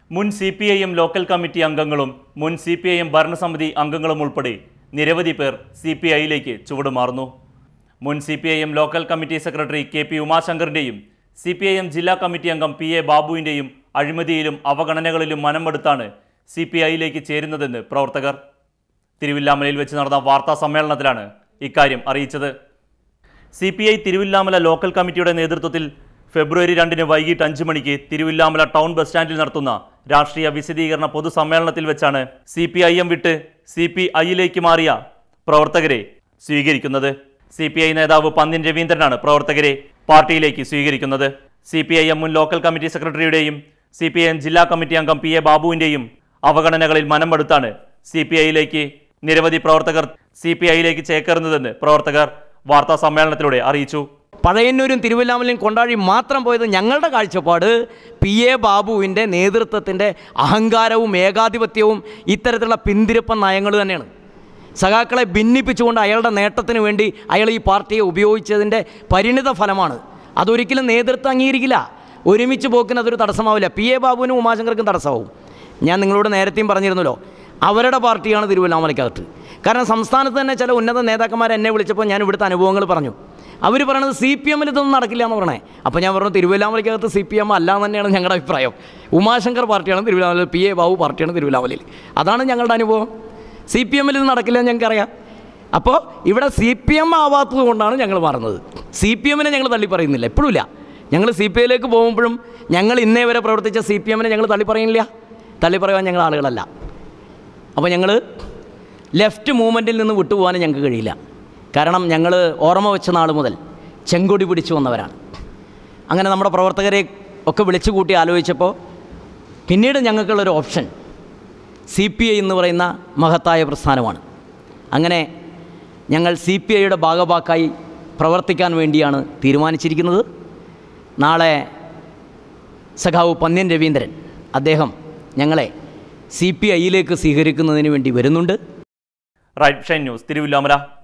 മുൻ C P I M local committee അംഗങ്ങളും മുൻ സി പി ഐ എം ഭരണസമിതി അംഗങ്ങളും ഉൾപ്പെടെ നിരവധി പേർ സി പി ഐയിലേക്ക് ചുവടുമാറുന്നു മുൻ C P I M local committee secretary K P ഉമാശങ്കറിൻ്റെയും സി പി ഐ എം ജില്ലാ കമ്മിറ്റി അംഗം പി എ ബാബുവിൻ്റെയും അഴിമതിയിലും അവഗണനകളിലും മനമെടുത്താണ് സി പി ഐയിലേക്ക് ചേരുന്നതെന്ന് പ്രവർത്തകർ തിരുവില്ലാമലയിൽ വെച്ച് നടന്ന വാർത്താ സമ്മേളനത്തിലാണ് ഇക്കാര്യം അറിയിച്ചത് C P I Thiruvilwamala local കമ്മിറ്റിയുടെ നേതൃത്വത്തിൽ ഫെബ്രുവരി രണ്ടിന് വൈകിട്ട് അഞ്ച് മണിക്ക് തിരുവില്ലാമല ടൗൺ ബസ് സ്റ്റാൻഡിൽ നടത്തുന്ന രാഷ്ട്രീയ വിശദീകരണ പൊതുസമ്മേളനത്തിൽ വെച്ചാണ് സി പി ഐ എം വിട്ട് സി പി ഐയിലേക്ക് മാറിയ പ്രവർത്തകരെ സ്വീകരിക്കുന്നത് സി പി ഐ നേതാവ് പന്ന്യൻ രവീന്ദ്രനാണ് പ്രവർത്തകരെ പാർട്ടിയിലേക്ക് സ്വീകരിക്കുന്നത് സി പി ഐ എം മുൻ ലോക്കൽ കമ്മിറ്റി സെക്രട്ടറിയുടെയും സി പി ഐ എം ജില്ലാ കമ്മിറ്റി അംഗം പി എ ബാബുവിൻ്റെയും അവഗണനകളിൽ മനമെടുത്താണ് സി പി ഐയിലേക്ക് നിരവധി പ്രവർത്തകർ സി പി ഐയിലേക്ക് ചേക്കേറുന്നതെന്ന് പ്രവർത്തകർ വാർത്താ സമ്മേളനത്തിലൂടെ അറിയിച്ചു പഴയന്നൂരും തിരുവല്ലാമലയും കൊണ്ടാടി മാത്രം പോയത് ഞങ്ങളുടെ കാഴ്ചപ്പാട് പി എ ബാബുവിൻ്റെ നേതൃത്വത്തിൻ്റെ അഹങ്കാരവും ഏകാധിപത്യവും ഇത്തരത്തിലുള്ള പിന്തിരിപ്പ നയങ്ങൾ തന്നെയാണ് സഖാക്കളെ ഭിന്നിപ്പിച്ചുകൊണ്ട് അയാളുടെ നേട്ടത്തിന് വേണ്ടി അയാൾ ഈ പാർട്ടിയെ ഉപയോഗിച്ചതിൻ്റെ പരിണിത ഫലമാണ് അതൊരിക്കലും നേതൃത്വം അംഗീകരിക്കില്ല ഒരുമിച്ച് പോക്കിന് അതൊരു തടസ്സമാവില്ല പി എ ബാബുവിനും ഉമാശങ്കർക്കും തടസ്സമാവും ഞാൻ നിങ്ങളോട് നേരത്തെയും പറഞ്ഞിരുന്നല്ലോ അവരുടെ പാർട്ടിയാണ് തിരുവല്ലാമലയ്ക്കകത്ത് കാരണം സംസ്ഥാനത്ത് തന്നെ ചില ഉന്നത നേതാക്കന്മാർ എന്നെ വിളിച്ചപ്പോൾ ഞാൻ ഇവിടുത്തെ അനുഭവങ്ങൾ പറഞ്ഞു അവർ പറയണത് സി പി എമ്മിൽ ഇതൊന്നും നടക്കില്ല എന്ന് പറയണേ അപ്പോൾ ഞാൻ പറഞ്ഞു തിരുവല്ലാമലയ്ക്കകത്ത് സി പി എം അല്ല എന്ന് തന്നെയാണ് ഞങ്ങളുടെ അഭിപ്രായം ഉമാശങ്കർ പാർട്ടിയാണ് തിരുവല്ലാമലയിൽ പി എ ബാബു പാർട്ടിയാണ് തിരുവല്ലാമലയിൽ അതാണ് ഞങ്ങളുടെ അനുഭവം സി പി എമ്മിൽ ഇത് നടക്കില്ല എന്ന് ഞങ്ങൾക്കറിയാം അപ്പോൾ ഇവിടെ സി പി എം ആവാത്തത് കൊണ്ടാണ് ഞങ്ങൾ മാറുന്നത് സി പി എമ്മിനെ ഞങ്ങൾ തള്ളി പറയുന്നില്ല എപ്പോഴും ഇല്ല ഞങ്ങൾ സി പി ഐയിലേക്ക് പോകുമ്പോഴും ഞങ്ങൾ ഇന്നേ വരെ പ്രവർത്തിച്ച സി പി എമ്മിനെ ഞങ്ങൾ തള്ളി പറയുന്നില്ല തള്ളി പറയുവാൻ ഞങ്ങൾ ആളുകളല്ല അപ്പോൾ ഞങ്ങൾ ലെഫ്റ്റ് മൂവ്മെൻറ്റിൽ നിന്ന് വിട്ടുപോകാനും ഞങ്ങൾക്ക് കഴിയില്ല കാരണം ഞങ്ങൾ ഓർമ്മ വെച്ച നാൾ മുതൽ ചെങ്കൊടി പിടിച്ചു വന്നവരാണ് അങ്ങനെ നമ്മുടെ പ്രവർത്തകരെ ഒക്കെ വിളിച്ചു കൂട്ടി ആലോചിച്ചപ്പോൾ പിന്നീട് ഞങ്ങൾക്കുള്ളൊരു ഓപ്ഷൻ സി പി ഐ എന്ന് പറയുന്ന മഹത്തായ പ്രസ്ഥാനമാണ് അങ്ങനെ ഞങ്ങൾ സി പി ഐയുടെ ഭാഗഭാക്കായി പ്രവർത്തിക്കാൻ വേണ്ടിയാണ് തീരുമാനിച്ചിരിക്കുന്നത് നാളെ സഖാവ് പന്ന്യൻ രവീന്ദ്രൻ അദ്ദേഹം ഞങ്ങളെ സി പി ഐയിലേക്ക് സ്വീകരിക്കുന്നതിന് വേണ്ടി വരുന്നുണ്ട് റൈറ്റ് ഷൈൻ ന്യൂസ് തിരുവില്ലാമല